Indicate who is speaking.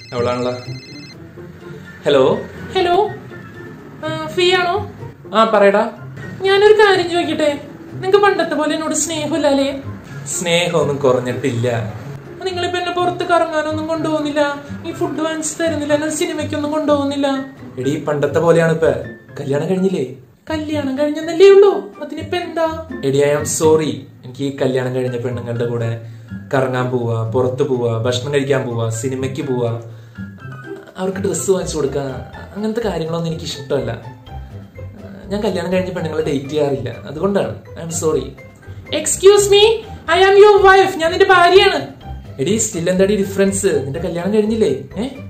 Speaker 1: അവളാണല്ലോ hello
Speaker 2: hello free ആണോ
Speaker 1: ആ പറയടാ
Speaker 2: ഞാനൊരു കാര്യം ചോദിക്കട്ടെ നിങ്ങക്ക് പണ്ടത്തെ പോലെ എന്നോട് സ്നേഹമില്ലല്ലേ
Speaker 1: സ്നേഹമൊന്നും കുറഞ്ഞിട്ടില്ല
Speaker 2: നിങ്ങളിപ്പോ എന്നെ പുറത്ത് കറങ്ങാനൊന്നും കൊണ്ടുപോകുന്നില്ല ഈ ഫുഡ് വാങ്ങിച്ചു തരുന്നില്ല എന്നെ സിനിമയ്ക്കൊന്നും കൊണ്ടുപോകുന്നില്ല
Speaker 1: എടീ പണ്ടത്തെ പോലെയാണ് ഇപ്പൊ കല്യാണം കഴിഞ്ഞില്ലേ
Speaker 2: കല്യാണം കഴിഞ്ഞെന്നല്ലേ ഉള്ളൂ അതിനിപ്പോ എന്താ
Speaker 1: എടി ഐ ആം സോറി എനിക്ക് ഈ കല്യാണം കഴിഞ്ഞ പെണ്ണുങ്ങളുടെ കൂടെ കറങ്ങാൻ പോവാ പുറത്ത് പോവാ ഭക്ഷണം കഴിക്കാൻ പോവാ സിനിമയ്ക്ക് പോവാ അവർക്ക് ഡ്രസ്സ് വാങ്ങിച്ചു കൊടുക്കുക അങ്ങനത്തെ കാര്യങ്ങളൊന്നും എനിക്ക് ഇഷ്ടമല്ല ഞാൻ കല്യാണം കഴിഞ്ഞ പെണ്ണുങ്ങളെ ഡേറ്റ് ചെയ്യാറില്ല അതുകൊണ്ടാണ് I'm sorry
Speaker 2: excuse me I am your wife ഞാൻ നിന്റെ ഭാര്യയാണ്
Speaker 1: എടി സ്റ്റിൽ എന്താടി ഡിഫറൻസ് നിന്റെ കല്യാണം കഴിഞ്ഞില്ലേ ഏഹ്